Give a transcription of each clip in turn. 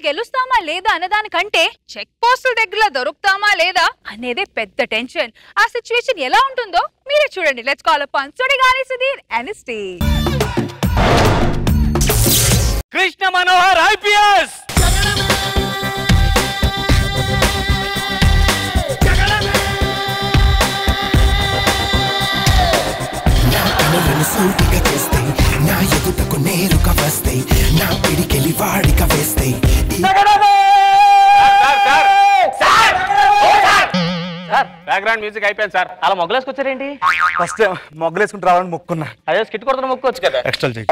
గెలుస్తామా లేదా అన్నదానికంటే చెక్ పోస్టుల దగ్గర దొరుకుతామా లేదా అనేదే పెద్ద టెన్షన్ ఆ సిచ్యువేషన్ ఎలా ఉంటుందో మీరే చూడండి let's call upon Sudigali Sudheer NST Krishna Manohar IPS కనులను సూటిగా చేస్తే నా ఎదుటకు నేరుగా వస్తే నా పిడికెలి వాడిక వేస్తే ఈ సార్ బ్యాక్గ్రౌండ్ మ్యూజిక్ అయిపోయింది సార్ అలా మొగ్గలేసుకొచ్చారేంటి ఫస్ట్ మొగ్గలేసుకుంటూ రావాలని మొక్కున్నా అదే స్కిట్ కొడుతున్న మొక్కోవచ్చు కదా ఎక్స్ట్రా చెయ్యి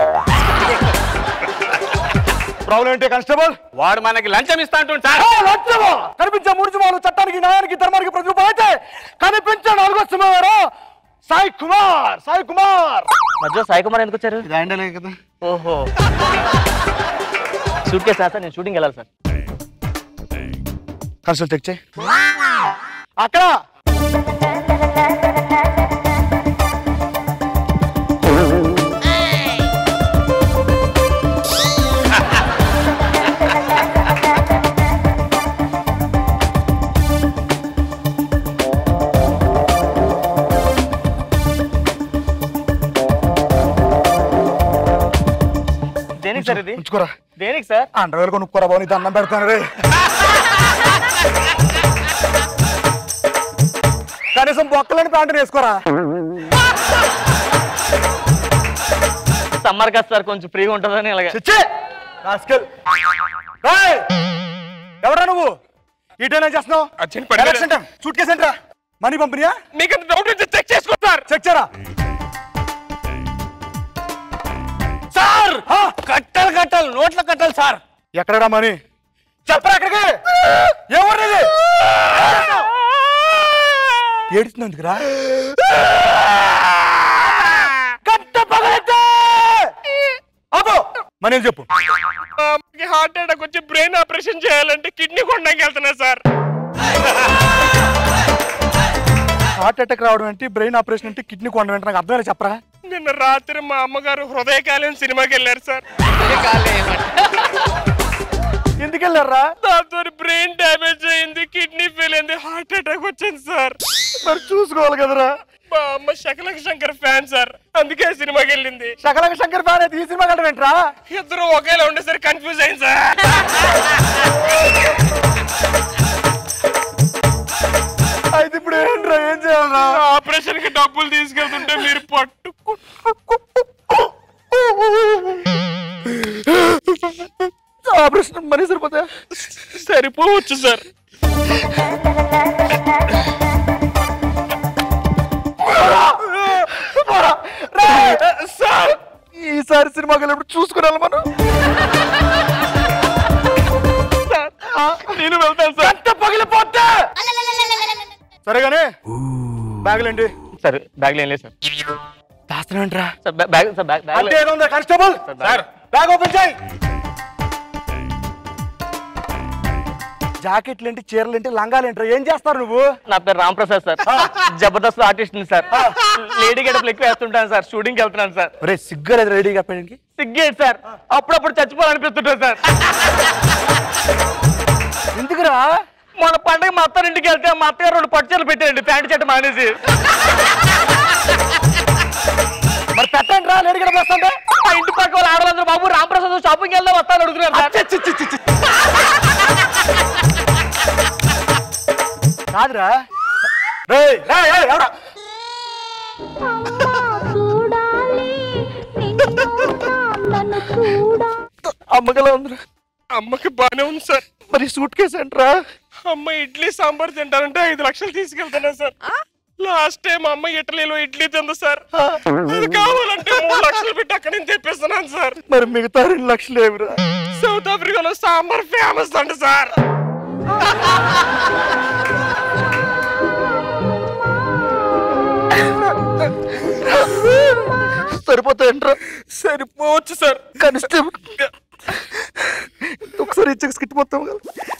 ప్రాబ్లం ఏంటి కానిస్టేబుల్ వాడు మనకి లంచం ఇస్తా అంటుంది సార్ కనిపించే మూడు సింహాలు చట్టానికి న్యాయానికి ధర్మానికి ప్రతిరూపం అయితే కనిపించే నాలుగో సింహం సాయి కుమార్ సాయి కుమార్ మధ్యలో సాయి కుమార్ ఎందుకు వచ్చారు ఇది ఆయనలే కదా ఓహో షూట్ కేసు సార్ నేను షూటింగ్ వెళ్ళాలి సార్ కన్సల్ చెక్ చేయి అక్కడ దేనికి సార్ ఇది ఉంచుకోరా దేనికి సార్ అండర్వేలు కొనుక్కోరా బాబు నీ దండం పెడతాను రే కనీసం బొక్కలేని ప్యాంటు వేసుకోరా సమ్మర్ కదా సార్ కొంచెం ఫ్రీగా ఉంటుందని ఇలాగ చిచ్చి రాస్కెల్ రేయ్! ఎవరా నువ్వు ఇటేనా చేస్తున్నావు అర్జెంట్ పని మీద- ఎలక్షన్ టైం సూట్ కేసు ఏంట్రా మనీ పంపిణీయా మీకు డౌట్ అయితే చెక్ చేసుకో సార్ చెక్ చేయరా సార్ ఆ! కట్టలు కట్టాలి నోట్ల కట్టాలి సార్ ఎక్కడరా మనీ చెప్పరా ఎక్కడికి ఎవరిది ఏడుస్తున్నందుకురా కట్ట పగలెట్టే అబ్బో మనీ ఏం చెప్పు హార్ట్ అటాక్ వచ్చి బ్రెయిన్ ఆపరేషన్ చేయాలంటే కిడ్నీ కొండకి వెళ్తున్నా సార్ హార్ట్ అటాక్ రావడం ఏంటి బ్రెయిన్ ఆపరేషన్ అంటే కిడ్నీ కొండ ఏంటి నాకు అర్థమైనా చెప్పరా నిన్న రాత్రి మా అమ్మగారు హృదయకాలం సినిమాకి వెళ్ళారు సార్ ఎందుకు వెళ్ళారా దాంతో బ్రెయిన్ డ్యామేజ్ అయింది కిడ్నీ ఫెయిల్ అయింది హార్ట్ అటాక్ వచ్చింది సార్ మరి చూసుకోవాలి కదరా మా అమ్మ శకలక శంకర్ ఫ్యాన్ సార్ అందుకే సినిమాకి వెళ్ళింది శకలక శంకర్ ఫ్యాన్ అయితే ఈ సినిమా కంటే ఏంట్రా ఇద్దరు ఒకేలా ఉండేసరి కన్ఫ్యూజ్ అయింది సార్ అయితే ఇప్పుడు ఏంట్రా ఏం చేయాలరా ఆపరేషన్ కి డబ్బులు తీసుకెళ్తుంటే మీరు పట్టుకు ఆపరేషన్ మనీ సరిపోతా సరిపోవచ్చు సార్ సార్ ఈసారి సినిమాకి వెళ్ళినప్పుడు చూసుకున్నాను మనం నేను వెళ్తాను సార్ ఎంత పగిలిపోతే సరేగానే బ్యాగులేంటి సార్ బ్యాగ్ ఏం లేదు సార్ దాస్తున్నాంట్రా sir bag- bag sir bag bag అంటే ఏదో ఉందా కానిస్టేబుల్ సార్ బ్యాగ్ ఓపెన్ చేయి జాకెట్లు ఏంటి చీరలు ఏంటి లంగాలు ఏంటి ఏం చేస్తారు నువ్వు నా పేరు Ram Prasad sir Jabardasth artist sir lady గడపలు ఎక్కువ వేస్తుంటాను సార్ షూటింగ్ వెళ్తున్నాను సార్ ఒరే సిగ్గలేదు రెడీగా పెళ్ళికి సిగ్గేట్ సార్ అప్పుడప్పుడు చచ్చిపోవాలనిపిస్తుంటుంది సార్ ఎందుకురా మన పండగ మా అత్తారింటికి వెళ్తే మా అత్తగారు రెండు పట్టుచీరలు పెట్టారండి ప్యాంట్ షర్ట్ మానేసి మరి పెట్టండి రా లేడీ గడ వేస్తుంటే మా ఇంటి పక్క వాళ్ళ ఆడవాళ్ళందరూ బాబు రామప్రసాద్ షాపింగ్ వెళ్దాం వస్తాను అడుగుతున్నారు సార్ కాదురా రేయ్, రేయ్, రేయ్, ఎవడా? అమ్మగల ఉందిరా అమ్మకి బానే ఉంది సార్ మరి సూట్ కేసు ఏంట్రా అమ్మ ఇడ్లీ సాంబార్ తింటానంటే ఐదు లక్షలు తీసుకెళ్తానా సార్ లాస్ట్ టైం అమ్మ ఇటలీలో ఇడ్లీ తింది సార్ అది కావాలంటే మూడు లక్షలు పెట్టి అక్కడ నేను తెప్పిస్తున్నాను సార్ మరి మిగతా రెండు లక్షలు ఏమిరా సౌత్ ఆఫ్రికాలో సాంబార్ ఫేమస్ అంట సార్ సరిపోతాయంట్రా సరిపోవచ్చు సార్ కానిస్టేబుల్ ఒకసారి ఇచ్చే స్కిట్ మొత్తం కదా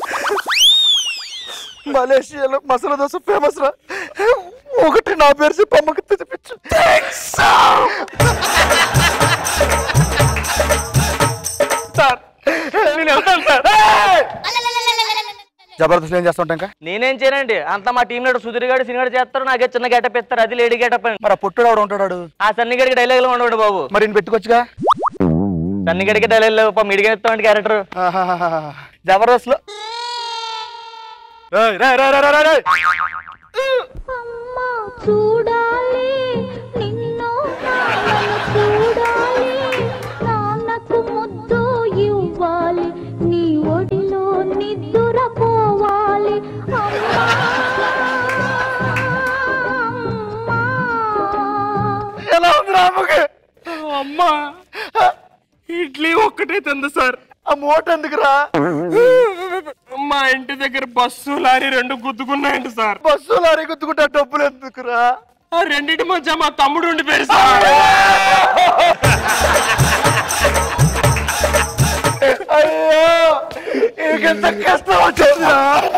మలేషియాలో మసాలా దోశ ఫేమస్ రా ఒకటి నా పేరు చెప్పి అమ్మకి తెప్పించు సార్ నేను వెళ్తాను సార్ జబర్దస్త్ ఏం చేస్తుంటా ఇంకా నేనేం చేయనండి అంతా మా టీం లీడర్ సుధీర్ గారు సినిమా చేస్తారు నాకే చిన్న గెటప్ ఇస్తారు అది లేడీ గెటప్ అండి మరి ఆ పుట్టుడు ఆవిడ ఉంటాడు ఆ సన్నిగడికి డైలాగ్ లో ఉండడు బాబు మరి ఈయన పెట్టుకోవచ్చుగా సన్నిగడికి డైలాగ్ లేవు పాపం ఇడిగా ఇస్తామండి క్యారెక్టర్ జబర్దస్త్ లో రేయ్, రేయ్, రేయ్, రేయ్, రేయ్, రేయ్. అమ్మా చూడాలి నిన్ను నాన్నను చూడాలి నాన్నకు ముద్దు ఇవ్వాలి నీ ఒడిలో నిద్దురపోవాలి అమ్మా అమ్మా ఎలా ఉంది రాముకి అమ్మా ఇడ్లీ ఒక్కటే తింది సార్ ఆ మూట ఎందుకురా మా ఇంటి దగ్గర బస్సు లారీ రెండు గుద్దుకున్నాయండి సార్ బస్సు లారీ గుద్దుకుంటా డబ్బులు ఎందుకురా ఆ రెండింటి మధ్య మా తమ్ముడు ఉండిపోయారు సార్ అయ్యో ఇంకెంత కష్టం వచ్చిందిరా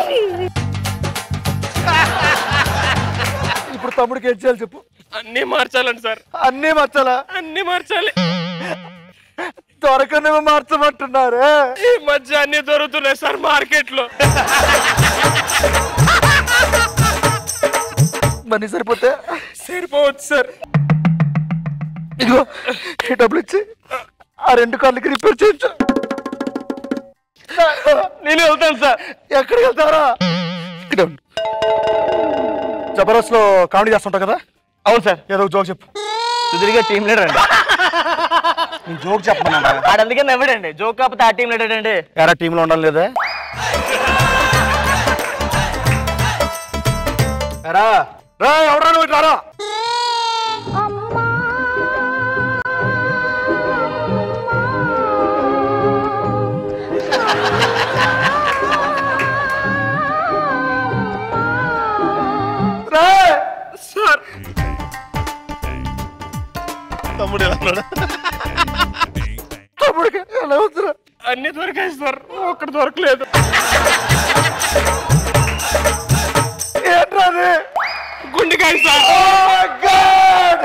ఇప్పుడు తమ్ముడికి ఏం చేయాలి చెప్పు అన్ని మార్చాలండి సార్ అన్నీ మర్చాలా అన్ని మార్చాలి దొరకనివి మార్చమంటున్నారే ఈ మధ్య అన్ని దొరుకుతున్నాయి సార్ మార్కెట్ లో మనీ సరిపోతే సరిపోవచ్చు సార్ ఇదిగో ఈ డబ్బులు ఇచ్చి ఆ రెండు కార్లకి రిపేర్ చేయించు నేను వెళ్తాను సార్ ఎక్కడికి వెళ్తారా ఇక్కడ ఉండు. జబర్దస్త్ లో కామెడీ చేస్తుంటా కదా అవును సార్ ఏదో ఒక జోక్ చెప్పు సుధీర్ గారు టీం లీడర్ అండి నేను జోక్ చెప్పమన్నా ఆడ అందుకే నవ్వాడండి జోక్ కాకపోతే ఆ టీం లీడర్ అండి ఎరా టీంలో ఉండాలి లేదా ఎరా రా ఎవరా నువ్వు ఇట్లా రా. అమ్మా రా. సార్ తమ్ముడు ఎలా ఉన్నాడు తమ్ముడికి ఎలా అవుతురా అన్ని దొరికాయి సార్ ఒక్కటి దొరకలేదు ఏంట్రా అది గుండెకాయ సార్ Oh God!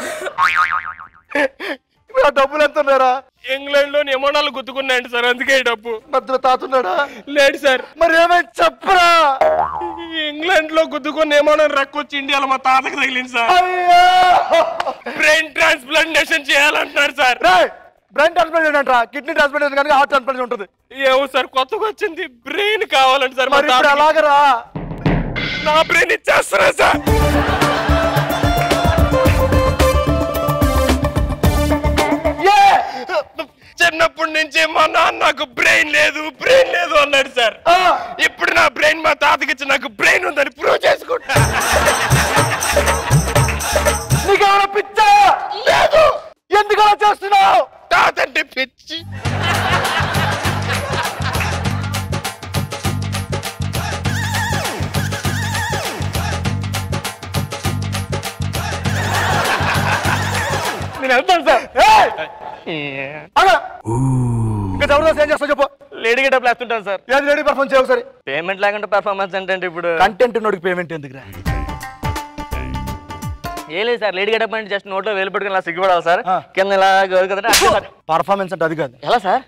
ఇప్పుడు ఆ డబ్బులు ఎంత ఉన్నారా ఇంగ్లాండ్ లో నియమనాలు గుద్దుకున్నాయండి సార్ అందుకే ఈ డబ్బు మధ్యలో తాతున్నాడా లేడు సార్ మరి ఏమైంది చెప్పరా ఇంగ్లాండ్ లో గుద్దుకున్న నియమనం రక్కొచ్చి ఇండియాలో మా తాతకు తగిలింది సార్ అయ్యో బ్రెయిన్ ట్రాన్స్ప్లాంటేషన్ చేయాలంటున్నారు సార్ రేయ్ బ్రెయిన్ ట్రాన్స్ప్లాంట్ అంటారా కిడ్నీ ట్రాన్స్ప్లాంట్ కానీ హార్ట్ ట్రాన్స్ప్లాంట్ ఉంటుంది ఏమో సార్ కొత్తగా వచ్చింది బ్రెయిన్ కావాలంట సార్ మా మరి ఇప్పుడు తాతకి. ఎలాగరా నా బ్రెయిన్ ఇచ్చేస్తారా సార్ ఏ చిన్నప్పటి నుంచి మా నాన్న నాకు బ్రెయిన్ లేదు బ్రెయిన్ లేదు అన్నాడు సార్ ఆ, ఇప్పుడు నా బ్రెయిన్ మా తాతకి ఇచ్చి నాకు బ్రెయిన్ ఉందని ప్రూవ్ చేసుకుంటా నీకేమైనా పిచ్చా లేదు ఎందుకు అలా చేస్తున్నావు తాత అంటే పిచ్చి నేను వెళ్తాను సార్ ఏయ్! ఆగు. ఇంకా జబర్దస్త్ ఏం చేస్తావు చెప్పు లేడీ గెటప్ వేస్తుంటాను సార్ ఏది రెడీ పర్ఫార్మ్ చేయవు సరే పేమెంట్ లేకుండా పెర్ఫార్మెన్స్ అంటే ఇప్పుడు కంటెంట్ నోడికి పేమెంట్ ఎందుకురా ఏ లేదు సార్ లేడీ గెటప్ అంటే జస్ట్ నోట్లో వేలు పెట్టుకుని ఇలా సిగ్గుపడాలి సార్ ఆ. కింద ఇలా గోరు కదంటే అంతే సార్. పర్ఫార్మెన్స్ అంటే అది కాదు ఎలా సార్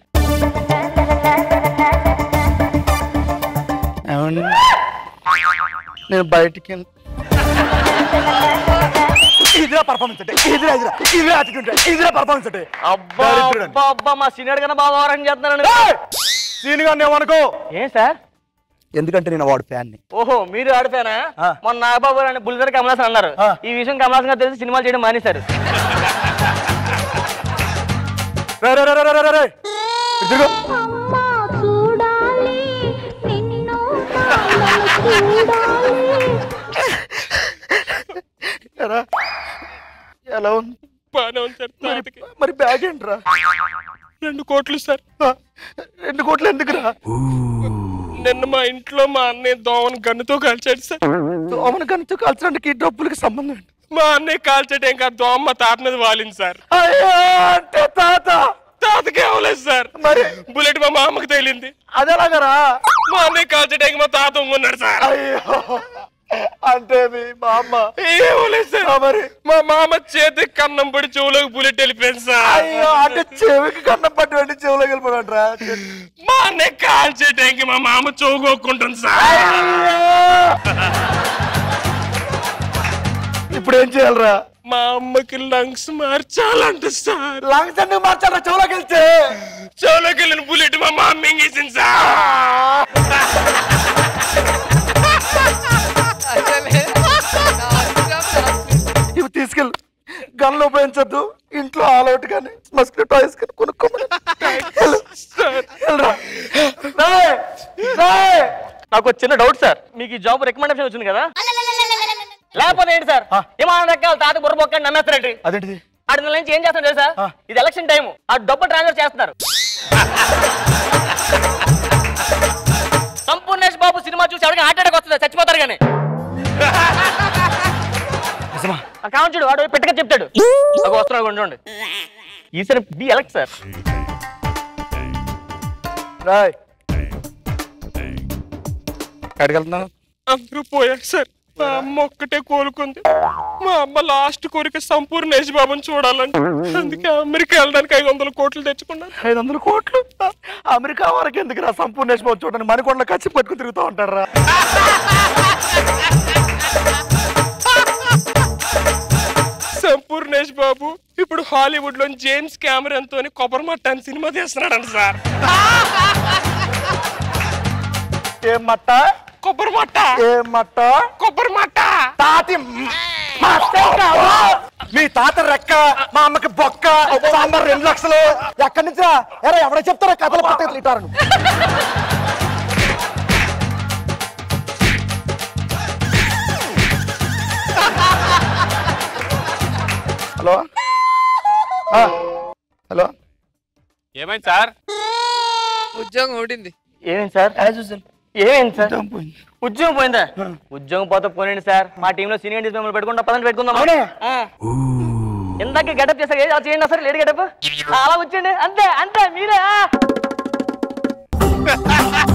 ఏమండి నేను బయటికి వెళ్- ఇదిరా పర్ఫార్మెన్స్ అంటే ఇదిరా ఇదిరా ఇదిరా attitude అంటే ఇదిరా పర్ఫార్మెన్స్ అంటే అబ్బా దరిద్రుడు. అబ్బా అబ్బా మా సీనియర్ కన్నా బాగా ఓవరాక్షన్ చేస్తున్నాను సీన్ గా ఏమనుకో ఏం సార్ ఎందుకంటే నేను వాడు ఫ్యాన్ని ఓహో మీరు ఆడిపోయానా ఆ. మొన్న నాగబాబు అని బుల్లిదర్ కమలాసన్ అన్నారు ఆ. ఈ విషయం కమలాసన్ గారు తెలిసి సినిమాలు చేయడం మానేశారు రే రే రే రే రే రే రే ఇటు తిరుగు. అమ్మా చూడాలి నిన్ను నాన్నను చూడాలి ఎరా ఎలా ఉంది బాగానే ఉంది సార్ తాతకి మరి బ్యాగ్ ఏంట్రా రెండు కోట్లు సార్ ఆ, రెండు కోట్లు ఎందుకురా నిన్న మా ఇంట్లో మా అన్నయ్య దోమను గన్నుతో కాల్చాడు సార్ దోమను కనుక కాల్చడానికి ఈ డబ్బులకి సంబంధం ఏంటి మా అన్నయ్య కాల్చాడు ఇంకా దోమ మా తాత మీద వాలింది సార్ అయ్యో అంటే తాత తాతకే అవ్వలేదు సార్ మరి బుల్లెట్ మా మామకి తగిలింది అదెలాగరా మా అన్నయ్య కాల్చడానికి మా తాత ఉన్నాడు సార్ అయ్యో అంటే మీ మా అమ్మ ఏమో లేదు సార్ ఆ, మరి మా మామ చేతి కన్నం పడి చెవులోకి బుల్లెట్ వెళ్ళిపోయింది సార్ అయ్యో అంటే చెవికి కన్నం పట్టి వెండి చెవులోకి వెళ్ళిపోయాడరా మా అన్నయ్య కాల్చే టైంకి మా మామ చౌకోకుంటుంది సార్ ఇప్పుడు ఏం చేయాలరా మా అమ్మకి లంగ్స్ మార్చాలంట సార్ లంగ్స్ ఎందుకు మార్చారా చెవులోకి వెళ్తే చెవులోకి వెళ్ళిన బుల్లెట్ మా మామ మింగేసింది సార్ ఇవి తీసుకెళ్ళి గన్లు ఉపయోగించద్దు ఇంట్లో ఆల్ అవుట్ కానీ మస్కిటో టాయ్స్ కానీ కొనుక్కోమని వెళ్ళు. వెళ్ళరా. రేయ్, రేయ్. నాకు ఒక చిన్న డౌట్ సార్ మీకు ఈ జాబ్ రికమెండేషన్ వచ్చింది కదా లేకపోతే ఏంటి సార్ ఏమన్నా రకాల తాత బుర్ర బొక్క నమ్మేస్తారండి అదేంటిది ఆడి నెల నుంచి ఏం చేస్తాను తెలుసా ఆ. ఇది ఎలక్షన్ టైం ఆ డబ్బు ట్రాన్స్ఫర్ చేస్తున్నారు సంపూర్ణేష్ బాబు సినిమా చూసి ఎవరికి హార్ట్ అటాక్ వస్తుంది చచ్చిపోతారు కానీ ఆ కావచ్చు చూడు వాడు పెట్టక చెప్తాడు ఒక వస్తున్నాడు ఉండండి ఈసారి బి ఎలక్ట్ సార్ రాయ్ ఎక్కడికి వెళ్తున్నాను అందరూ పోయారు సార్ మా అమ్మ ఒక్కటే కోలుకుంది మా అమ్మ లాస్ట్ కోరిక సంపూర్ణేష్ బాబుని చూడాలని అందుకే అమెరికా వెళ్ళడానికి ఐదు వందల కోట్లు తెచ్చుకున్నాను ఐదు వందల కోట్లు అమెరికా వరకు ఎందుకు రా సంపూర్ణేష్ బాబు చూడండి మణికొండలో కచ్చి పట్టుకుని తిరుగుతూ ఉంటాడు రా సంపూర్ణేష్ బాబు ఇప్పుడు హాలీవుడ్ లో జేమ్స్ కెమెరాన్ తోని కొబ్బరి మట్టాన్ని సినిమా తీస్తున్నాడంట సార్ ఏం మట్ట కొబ్బరి మట్ట ఏం మట్ట కొబ్బరి మట్ట తాతి మట్టే కాదు. మీ తాత రెక్క మా అమ్మకి బొక్క సాంబార్ రెండు లక్షలు ఎక్కడి నుంచి రా? ఎరా ఎవడ చెప్తారా కథలు పట్టలు ఇటారు హలో ఆ, హలో ఏమైంది సార్ ఉద్యోగం ఓడింది ఏమైంది సార్ ఏమైంది సార్ ఉద్యోగం పోయిందా ఉద్యోగం పోతే పోనండి సార్ మా టీంలో సీనియర్ మిమ్మల్ని పెట్టుకుంటా పదండి పెట్టుకుందాం అవునా? ఆ. ఇందాక గెటప్ చేశారు ఏది చేయండి సార్ లేడీ గెటప్ అలా వచ్చేయండి అంతే అంతే మీరే ఆ.